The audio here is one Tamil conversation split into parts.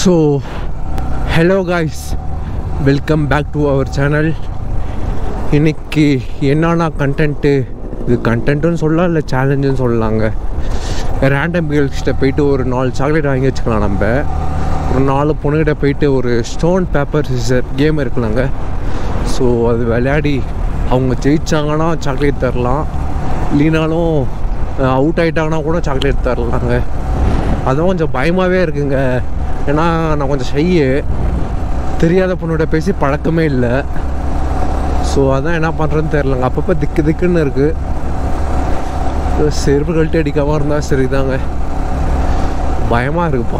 so hello guys welcome back to our channel இன்னைக்கு என்னென்ன கண்டென்ட்டு இது கண்டென்ட்டுன்னு சொல்லலாம் இல்லை சேலஞ்சுன்னு சொல்லலாங்க ரேண்டம் கேர்ள்ஸ்கிட்ட போயிட்டு ஒரு நாலு சாக்லேட் வாங்கி வச்சுக்கலாம் நம்ம ஒரு நாலு பொண்ணுகிட்ட போயிட்டு ஒரு ஸ்டோன் பேப்பர் சிசர் கேம் இருக்குல்லங்க ஸோ அது விளையாடி அவங்க ஜெயிச்சாங்கன்னா சாக்லேட் தரலாம் இல்லைனாலும் அவுட் ஆகிட்டாங்கன்னா கூட சாக்லேட் தரலாங்க அதுவும் கொஞ்சம் பயமாகவே இருக்குங்க ஏன்னா நான் கொஞ்சம் ஷையு தெரியாத பொண்ணோட பேசி பழக்கமே இல்லை ஸோ அதான் என்ன பண்ணுறதுன்னு தெரிலங்க அப்பப்போ திக்கு திக்குன்னு இருக்குது செருப்பு கழட்டி அடிக்காமல் இருந்தால் சரிதாங்க பயமாக இருக்குப்பா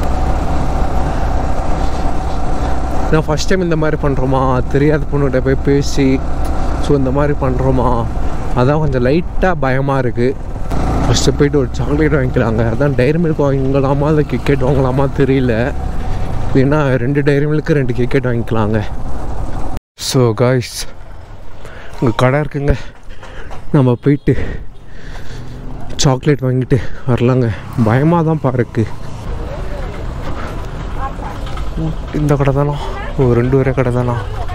நான் ஃபஸ்ட் டைம் இந்த மாதிரி பண்ணுறோமா தெரியாத பொண்ணுகிட்ட போய் பேசி ஸோ இந்த மாதிரி பண்ணுறோமா அதான் கொஞ்சம் லைட்டாக பயமாக இருக்குது ஃபஸ்ட்டு போயிட்டு ஒரு சாக்லேட் வாங்கிக்கலாங்க அதான் டைரி மில்க் வாங்கலாமா இல்லை கிரிக்கெட் வாங்கலாமா தெரியல இல்லைன்னா ரெண்டு டைரி மில்க்கு ரெண்டு கிரிக்கெட் வாங்கிக்கலாங்க ஸோ காய்ஸ் இங்கே கடை இருக்குங்க நம்ம போயிட்டு சாக்லேட் வாங்கிட்டு வரலாங்க பயமாக தான் பாருக்கு இந்த கடை தானா ஓ ரெண்டு ஒரே கடை தானா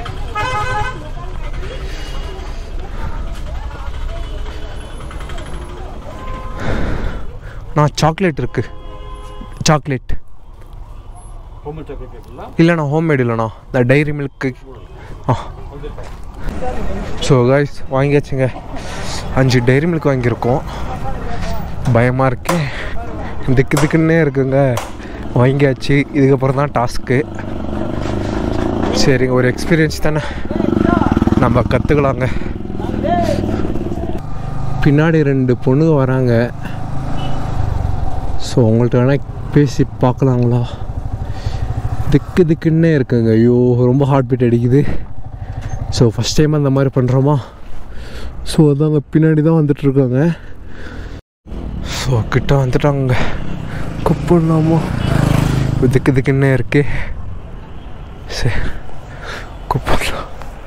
நான் சாக்லேட் இருக்கு சாக்லேட் இல்லைண்ணா ஹோம்மேட் இல்லைண்ணா இந்த டைரி மில்க்கு ஆ ஸோ காய்ஸ் வாங்கியாச்சுங்க அஞ்சு டைரி மில்க் வாங்கியிருக்கோம் பயமாக இருக்கு திக்கு திக்குன்னே இருக்குங்க வாங்கியாச்சு இதுக்கப்புறம் தான் டாஸ்க்கு சரிங்க ஒரு எக்ஸ்பீரியன்ஸ் தானே நம்ம கற்றுக்கலாங்க பின்னாடி ரெண்டு பொண்ணுங்க வராங்க ஸோ உங்கள்கிட்ட வேணால் பேசி பார்க்கலாங்களா திக்கு திக்குன்னே இருக்குங்க ஐயோ ரொம்ப ஹார்ட் பீட் அடிக்குது ஸோ ஃபஸ்ட் டைம் அந்த மாதிரி பண்ணுறோமா ஸோ அதாங்க பின்னாடி தான் வந்துட்டுருக்காங்க ஸோ கிட்ட வந்துட்டாங்க கூப்பிடலாமா திக்கு திக்குன்னே இருக்கு சரி கூப்பிடலாம்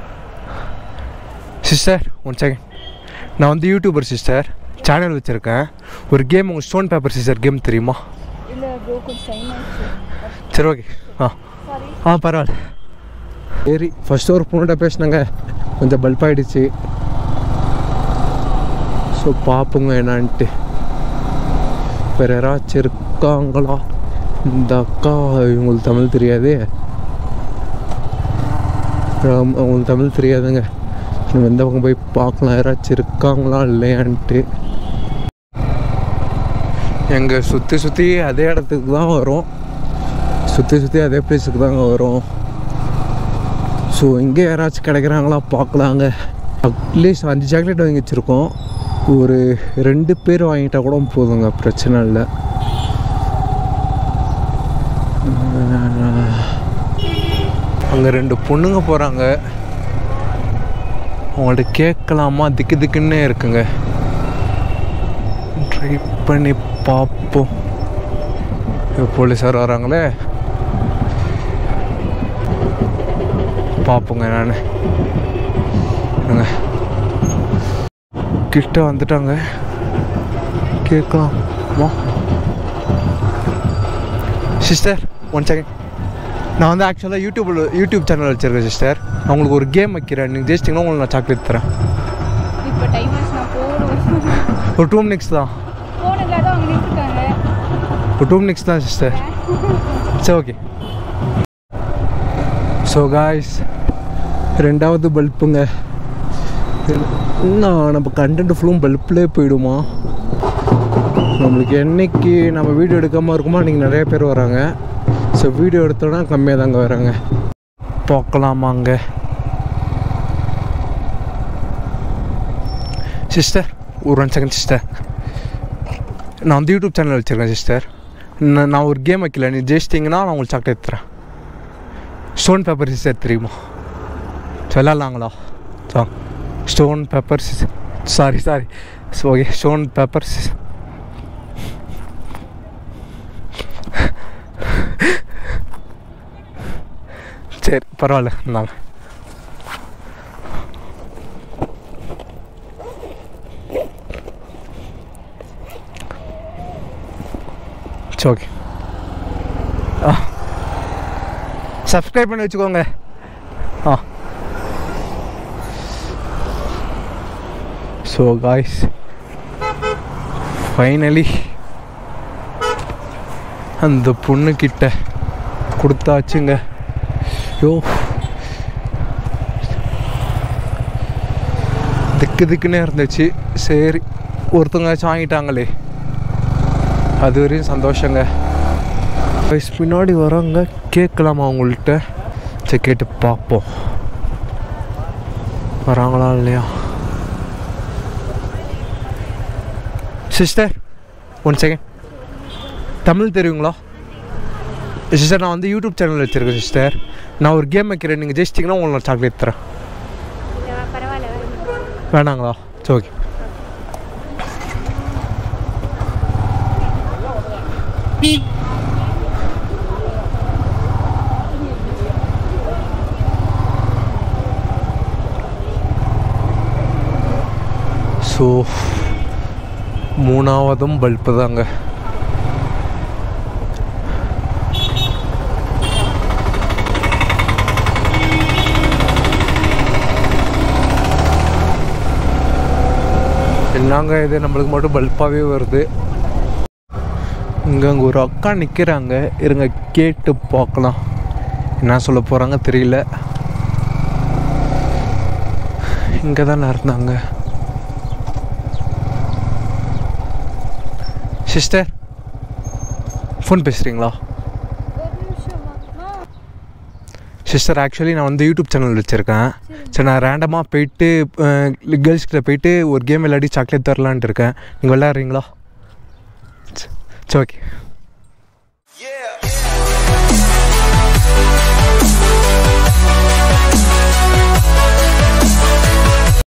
சிஸ்டர் ஒன் செகண்ட் நான் வந்து யூடியூபர் சிஸ்டர் சேனல் வச்சுருக்கேன் ஒரு கேம் உங்கள் ஸ்டோன் பேப்பர் சிஸ்டர் கேம் தெரியுமா இல்லை ப்ரோ கொஞ்சம் டைம் ஆயிடுச்சு சரி ஓகே ஆ சாரி ஆ பரவாயில்ல சரி ஃபஸ்ட்டு ஒரு பொண்ணுகிட்ட பேசினாங்க கொஞ்சம் பல்ப் ஆகிடுச்சு ஸோ பார்ப்போங்க என்னான்ட்டு வேறு யாராச்சும் இருக்காங்களா இந்த அக்கா இவங்களுக்கு தமிழ் தெரியாது ஆம், அவங்களுக்கு தமிழ் தெரியாதுங்க நம்ம எந்த பக்கம் போய் பார்க்கலாம் யாராச்சும் இருக்காங்களா இல்லையான்ட்டு எங்கள் சுற்றி சுற்றி அதே இடத்துக்கு தான் வரும் சுற்றி சுற்றி அதே பிளேஸுக்கு தாங்க வரும் ஸோ இங்கே யாராச்சும் கிடைக்கிறாங்களா பார்க்கலாங்க அட்லீஸ்ட் அஞ்சு சாக்லேட் வாங்கி வச்சுருக்கோம் ஒரு ரெண்டு பேர் வாங்கிட்டா கூட போதுங்க பிரச்சனை இல்லை அங்கே ரெண்டு பொண்ணுங்க போகிறாங்க அவங்கள்ட்ட கேட்கலாமா திக்கு திக்குன்னே இருக்குங்க ட்ரை பண்ணி பார்ப்போம் போலீஸார் வராங்களே பார்ப்போங்க நான் கிட்ட வந்துட்டாங்க கேட்கலாமா சிஸ்டர் ஒன் செகண்ட் நான் வந்து ஆக்சுவலாக யூடியூப்பில் யூடியூப் சேனல் வச்சுருக்கேன் சிஸ்டர் நான் உங்களுக்கு ஒரு கேம் வைக்கிறேன் நீங்கள் ஜெயிச்சிட்டிங்கன்னா உங்களுக்கு நான் சாக்லேட் தரேன் இப்போ டைம் ஆச்சு நான் போகணும் ஒரு டூ மினிட்ஸ் தான் போனதுல தான் அவங்க நின்றுருக்காங்க ஒரு டூ மினிட்ஸ் தான் சிஸ்டர் சரி ஓகே ஸோ காய்ஸ் ரெண்டாவது பல்புங்க இன்னும் நம்ம கண்டென்ட் ஃபுல்லும் பல்ப்லேயே போயிடுமா நம்மளுக்கு என்னைக்கு நம்ம வீடியோ எடுக்காமல் இருக்குமோ அன்றைக்கி நிறைய பேர் வராங்க ஸோ வீடியோ எடுத்தோன்னா கம்மியாக தாங்க வராங்க பார்க்கலாமாங்க சிஸ்டர் ஒரு ஒன் செகண்ட் சிஸ்டர் நான் வந்து யூடியூப் சேனல் வச்சுருக்கேன் சிஸ்டர் நான் நான் ஒரு கேம் வைக்கல நீ ஜெயிச்சிட்டிங்கன்னா நான் உங்களுக்கு சாக்லேட் தரேன் ஸ்டோன் பேப்பர் சிஸ்டர் தெரியுமா சொல்லலாங்களா so stone paper sis sorry sorry okay stone paper sis சரி பரவாயில்ல இந்தாங்க சரி ஓகே ஆ சப்ஸ்கிரைப் பண்ணி வச்சுக்கோங்க ஆ ஸோ காய்ஸ் ஃபைனலி அந்த பொண்ணுக்கிட்ட கொடுத்தாச்சுங்க யோ திக்கு திக்குன்னே இருந்துச்சு சரி ஒருத்தவங்களாச்சும் வாங்கிட்டாங்களே அது வரையும் சந்தோஷங்க வயசு பின்னாடி வரவங்க கேட்கலாமா அவங்கள்ட்ட சரி கேட்டு பார்ப்போம் வராங்களா இல்லையா சிஸ்டர் ஒன் செகண்ட் தமிழ் தெரியுங்களா சிஸ்டர் நான் வந்து யூடியூப் சேனல் வச்சுருக்கேன் சிஸ்டர் நான் ஒரு கேம் வைக்கிறேன் நீங்கள் ஜெயிச்சிட்டிங்கன்னா உங்களுக்கு நான் சாக்லேட் தரேன் பரவாயில்ல வேணாங்களா சரி ஓகே ஸோ மூணாவதும் பல்பு தாங்க என்னங்க இது நம்மளுக்கு மட்டும் பல்பாகவே வருது இங்கே அங்கே ஒரு அக்கா நிற்கிறாங்க இருங்க கேட்டு பார்க்கலாம் என்ன சொல்ல போகிறாங்க தெரியல இங்கே தானே இருந்தாங்க சிஸ்டர் ஃபோன் பேசுகிறீங்களா ஒரு நிமிஷமா சிஸ்டர் ஆக்சுவலி நான் வந்து யூடியூப் சேனல் வச்சுருக்கேன் சரி நான் ரேண்டமாக போயிட்டு கேர்ள்ஸ் கிட்ட போயிட்டு ஒரு கேம் விளையாடி சாக்லேட் தரலான்ட்டு இருக்கேன் நீங்கள் விளையாடுறீங்களா சரி ஓகே